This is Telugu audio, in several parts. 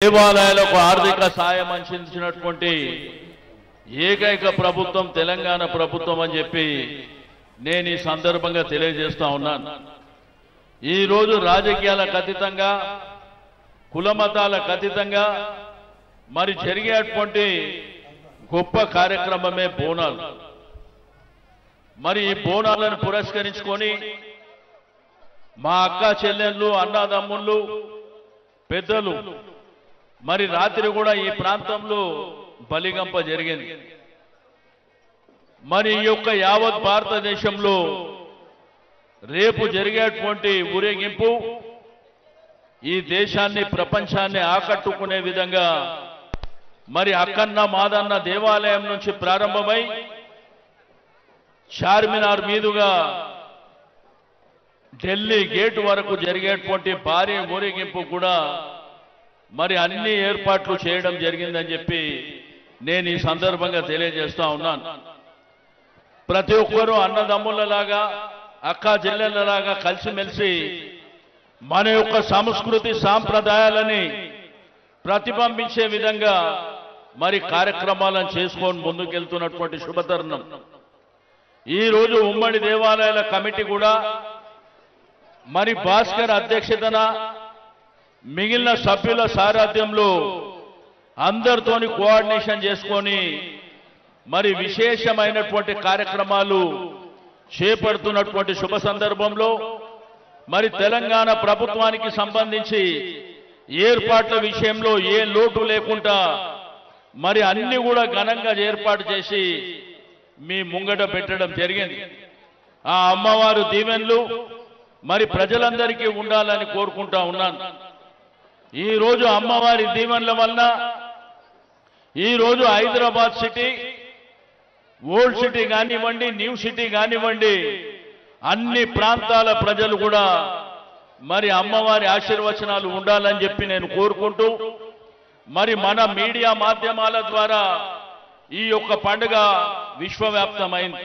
దేవాలయాలకు ఆర్థిక సాయం అందించినటువంటి ఏకైక ప్రభుత్వం తెలంగాణ ప్రభుత్వం అని చెప్పి నేను ఈ సందర్భంగా తెలియజేస్తా ఉన్నాను ఈ రోజు రాజకీయాలకు అతీతంగా కులమతాలకు అతీతంగా మరి జరిగేటువంటి గొప్ప కార్యక్రమమే బోనాలు మరి ఈ బోనాలను పురస్కరించుకొని మా అక్క చెల్లెళ్ళు అన్నదమ్ముళ్ళు పెద్దలు మరి రాత్రి కూడా ఈ ప్రాంతంలో బలిగంప జరిగింది మరి ఈ యొక్క యావత్ భారతదేశంలో రేపు జరిగేటువంటి ఊరేగింపు ఈ దేశాన్ని ప్రపంచాన్ని ఆకట్టుకునే విధంగా మరి అక్కన్న మాదన్న దేవాలయం నుంచి ప్రారంభమై చార్మినార్ మీదుగా ఢిల్లీ గేటు వరకు జరిగేటువంటి భారీ ఊరేగింపు కూడా మరి అన్ని ఏర్పాట్లు చేయడం జరిగిందని చెప్పి నేను ఈ సందర్భంగా తెలియజేస్తా ఉన్నాను ప్రతి ఒక్కరూ అన్నదమ్ములలాగా అక్క చెల్లెళ్ళలాగా కలిసిమెలిసి మన యొక్క సంస్కృతి సాంప్రదాయాలని ప్రతిబింబించే విధంగా మరి కార్యక్రమాలను చేసుకొని ముందుకెళ్తున్నటువంటి శుభతరుణం ఈ రోజు ఉమ్మడి దేవాలయాల కమిటీ కూడా మరి భాస్కర్ అధ్యక్షతన మిగిలిన సభ్యుల సారథ్యంలో అందరితోని కోఆర్డినేషన్ చేసుకొని మరి విశేషమైనటువంటి కార్యక్రమాలు చేపడుతున్నటువంటి శుభ సందర్భంలో మరి తెలంగాణ ప్రభుత్వానికి సంబంధించి ఏర్పాట్ల విషయంలో ఏ లోటు లేకుండా మరి అన్ని కూడా ఘనంగా ఏర్పాటు చేసి మీ ముంగట పెట్టడం జరిగింది ఆ అమ్మవారు దీవెనలు మరి ప్రజలందరికీ ఉండాలని కోరుకుంటా ఉన్నాను ఈ రోజు అమ్మవారి దీవెనల వల్ల ఈ రోజు హైదరాబాద్ సిటీ ఓల్డ్ సిటీ కానివ్వండి న్యూ సిటీ కానివ్వండి అన్ని ప్రాంతాల ప్రజలు కూడా మరి అమ్మవారి ఆశీర్వచనాలు ఉండాలని చెప్పి నేను కోరుకుంటూ మరి మన మీడియా మాధ్యమాల ద్వారా ఈ యొక్క పండుగ విశ్వవ్యాప్తమైంది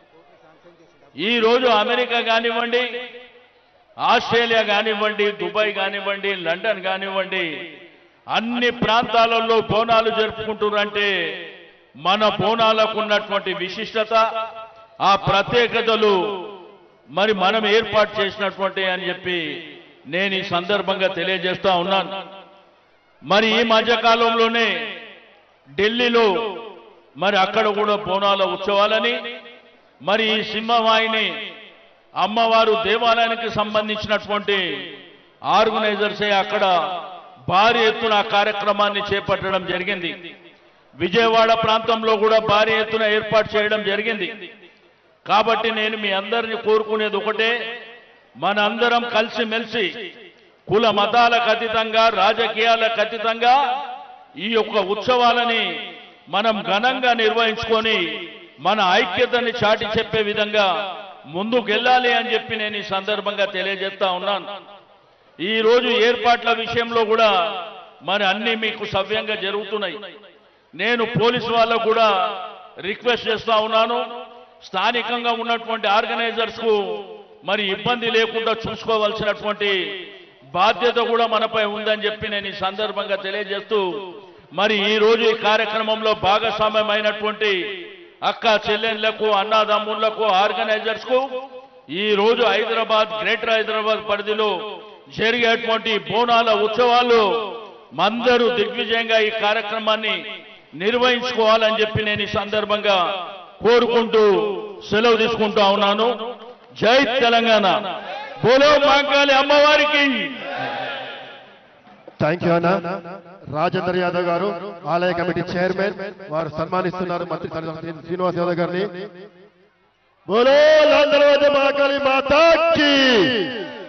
ఈ రోజు అమెరికా కానివ్వండి ఆస్ట్రేలియా కానివ్వండి దుబాయ్ కానివ్వండి లండన్ కానివ్వండి అన్ని ప్రాంతాలలో బోనాలు జరుపుకుంటున్నారంటే మన బోనాలకు ఉన్నటువంటి విశిష్టత ఆ ప్రత్యేకతలు మరి మనం ఏర్పాటు చేసినటువంటి అని చెప్పి నేను ఈ సందర్భంగా తెలియజేస్తా ఉన్నాను మరి ఈ మధ్య కాలంలోనే ఢిల్లీలో మరి అక్కడ కూడా బోనాల ఉత్సవాలని మరి ఈ సింహవాహిని అమ్మవారు దేవాలయానికి సంబంధించినటువంటి ఆర్గనైజర్సే అక్కడ భారీ ఎత్తున ఆ కార్యక్రమాన్ని చేపట్టడం జరిగింది విజయవాడ ప్రాంతంలో కూడా భారీ ఎత్తున ఏర్పాటు చేయడం జరిగింది కాబట్టి నేను మీ అందరిని కోరుకునేది ఒకటే మనందరం కలిసిమెలిసి కుల మతాలకు అతీతంగా రాజకీయాలకు అతీతంగా ఈ యొక్క ఉత్సవాలని మనం ఘనంగా నిర్వహించుకొని మన ఐక్యతని చాటి చెప్పే విధంగా ముందుకెళ్ళాలి అని చెప్పి నేను ఈ సందర్భంగా తెలియజేస్తా ఉన్నాను ఈ రోజు ఏర్పాట్ల విషయంలో కూడా మరి అన్ని మీకు సవ్యంగా జరుగుతున్నాయి నేను పోలీసు వాళ్ళకు కూడా రిక్వెస్ట్ చేస్తా ఉన్నాను స్థానికంగా ఉన్నటువంటి ఆర్గనైజర్స్ కు మరి ఇబ్బంది లేకుండా చూసుకోవాల్సినటువంటి బాధ్యత కూడా మనపై ఉందని చెప్పి నేను ఈ సందర్భంగా తెలియజేస్తూ మరి ఈ రోజు ఈ కార్యక్రమంలో భాగస్వామ్యమైనటువంటి అక్క చెల్లెళ్లకు అన్నాదమ్ముళ్లకు ఆర్గనైజర్స్ కు ఈ రోజు హైదరాబాద్ గ్రేటర్ హైదరాబాద్ పరిధిలో జరిగేటువంటి బోనాల ఉత్సవాలు అందరూ దిగ్విజయంగా ఈ కార్యక్రమాన్ని నిర్వహించుకోవాలని చెప్పి నేను ఈ సందర్భంగా కోరుకుంటూ సెలవు తీసుకుంటా ఉన్నాను జై తెలంగాణ బోలో మాంకాళి అమ్మవారికి థ్యాంక్ యూ అన్న రాజేందర్ యాదవ్ గారు ఆలయ కమిటీ చైర్మన్ వారు సన్మానిస్తున్నారు మంత్రి శ్రీ- శ్రీనివాస్ యాదవ్ గారిని బోలో లాందరవాద మహాకాళి మాతాకి